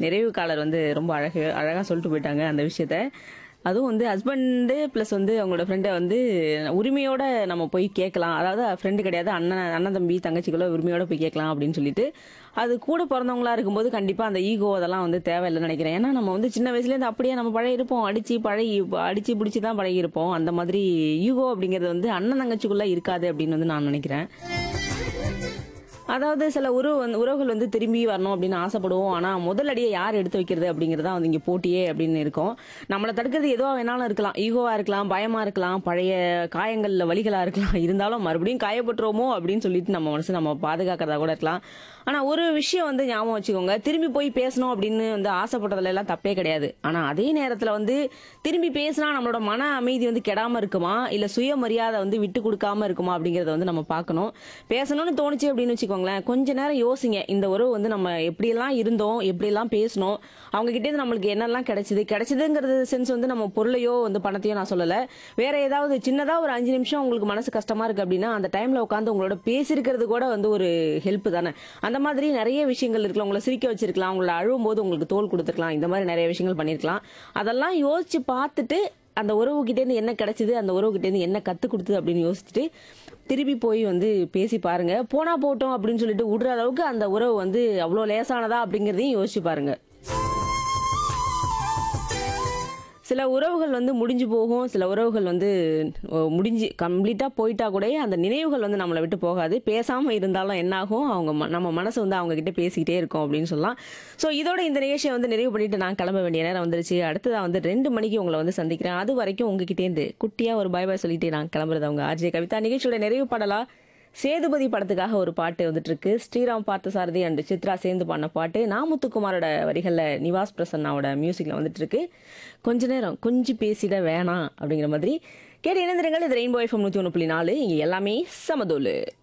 நிறைவு காலர் வந்து ரொம்ப அழகு அழகா சொல்லிட்டு போயிட்டாங்க அந்த விஷயத்த அதுவும் வந்து ஹஸ்பண்டு ப்ளஸ் வந்து அவங்களோட ஃப்ரெண்டை வந்து உரிமையோட நம்ம போய் கேட்கலாம் அதாவது ஃப்ரெண்டு கிடையாது அண்ணன் அண்ணன் தம்பி தங்கச்சிக்குள்ள உரிமையோட போய் கேட்கலாம் அப்படின்னு சொல்லிட்டு அது கூட பிறந்தவங்களா இருக்கும்போது கண்டிப்பா அந்த ஈகோ அதெல்லாம் வந்து தேவையில்லைன்னு நினைக்கிறேன் ஏன்னா நம்ம வந்து சின்ன வயசுல இருந்து அப்படியே நம்ம பழகி இருப்போம் அடிச்சு பழகி அடிச்சு பிடிச்சி தான் பழகி இருப்போம் அந்த மாதிரி ஈகோ அப்படிங்கிறது வந்து அண்ணன் தங்கச்சிக்குள்ள இருக்காது அப்படின்னு வந்து நான் நினைக்கிறேன் அதாவது சில உறவு வந்து உறவுகள் வந்து திரும்பி வரணும் அப்படின்னு ஆசைப்படுவோம் ஆனா முதல் அடியை யார் எடுத்து வைக்கிறது அப்படிங்கறதா வந்து இங்க போட்டியே அப்படின்னு இருக்கும் நம்மளை தடுக்கிறது எதுவா வேணாலும் இருக்கலாம் ஈகோவா இருக்கலாம் பயமா இருக்கலாம் பழைய காயங்கள்ல வலிகளா இருக்கலாம் இருந்தாலும் மறுபடியும் காயப்பட்டுருவோமோ அப்படின்னு சொல்லிட்டு நம்ம மனசு நம்ம பாதுகாக்கிறதா கூட இருக்கலாம் ஆனா ஒரு விஷயம் வந்து ஞாபகம் வச்சுக்கோங்க திரும்பி போய் பேசணும் அப்படின்னு வந்து ஆசைப்பட்டதுல எல்லாம் தப்பே கிடையாது ஆனா அதே நேரத்துல வந்து திரும்பி பேசினா நம்மளோட மன அமைதி வந்து கெடாம இருக்குமா இல்ல சுயமரியாதை வந்து விட்டு கொடுக்காம இருக்குமா அப்படிங்கறத வந்து நம்ம பார்க்கணும் பேசணும்னு தோணுச்சு அப்படின்னு வச்சுக்கோங்களேன் கொஞ்ச நேரம் யோசிங்க இந்த உறவு வந்து நம்ம எப்படியெல்லாம் இருந்தோம் எப்படியெல்லாம் பேசணும் அவங்க கிட்டே இருந்து நம்மளுக்கு என்னெல்லாம் கிடைச்சது கிடைச்சதுங்கிறது சென்ஸ் வந்து நம்ம பொருளையோ வந்து பணத்தையோ நான் சொல்லல வேற ஏதாவது சின்னதா ஒரு அஞ்சு நிமிஷம் உங்களுக்கு மனசு கஷ்டமா இருக்கு அப்படின்னா அந்த டைம்ல உட்காந்து உங்களோட பேசியிருக்கிறது கூட வந்து ஒரு ஹெல்ப் தானே அந்த மாதிரி நிறைய விஷயங்கள் இருக்குல்ல உங்களை சிரிக்க வச்சிருக்கலாம் உங்களை அழுவும் போது உங்களுக்கு தோல் கொடுத்துருக்கலாம் இந்த மாதிரி நிறைய விஷயங்கள் பண்ணிருக்கலாம் அதெல்லாம் யோசிச்சு பார்த்துட்டு அந்த உறவு இருந்து என்ன கிடைச்சது அந்த உறவு இருந்து என்ன கத்து கொடுத்தது அப்படின்னு யோசிச்சுட்டு திருப்பி போய் வந்து பேசி பாருங்க போனா போட்டோம் அப்படின்னு சொல்லிட்டு விடுற அளவுக்கு அந்த உறவு வந்து அவ்வளோ லேசானதா அப்படிங்கறதையும் யோசிச்சு பாருங்க சில உறவுகள் வந்து முடிஞ்சு போகும் சில உறவுகள் வந்து ஓ, முடிஞ்சு கம்ப்ளீட்டா போயிட்டா கூட அந்த நினைவுகள் வந்து நம்மளை விட்டு போகாது பேசாம இருந்தாலும் என்னாகும் அவங்க ம- நம்ம மனசு வந்து அவங்க கிட்ட பேசிக்கிட்டே இருக்கும் அப்படின்னு சொல்லலாம் ஸோ இதோட இந்த நிகழ்ச்சியை வந்து நிறைவு பண்ணிட்டு நான் கிளம்ப வேண்டிய நேரம் வந்துருச்சு அடுத்ததா வந்து ரெண்டு மணிக்கு உங்களை வந்து சந்திக்கிறேன் அது வரைக்கும் உங்ககிட்டேருந்து குட்டியா ஒரு பாய் பாய் சொல்லிட்டு நான் கிளம்புறது அவங்க ஆர்ஜே கவிதா நிகழ்ச்சியோட நிறைவு பாடலா சேதுபதி படத்துக்காக ஒரு பாட்டு வந்துட்டு இருக்கு ஸ்ரீராம் பார்த்தசாரதி அண்ட் சித்ரா சேர்ந்து பாடின பாட்டு நாமுத்துக்குமாரோட வரிகள்ல நிவாஸ் பிரசன்னாவோட மியூசிக்ல வந்துட்டு இருக்கு கொஞ்ச நேரம் கொஞ்சம் பேசிட வேணாம் அப்படிங்கிற மாதிரி கேட்டு இணைந்திருங்கள் இது ரெயின்போ எஃப்எம் நூத்தி ஒன்று புள்ளி நாலு இங்க எல்லாமே சமதோலு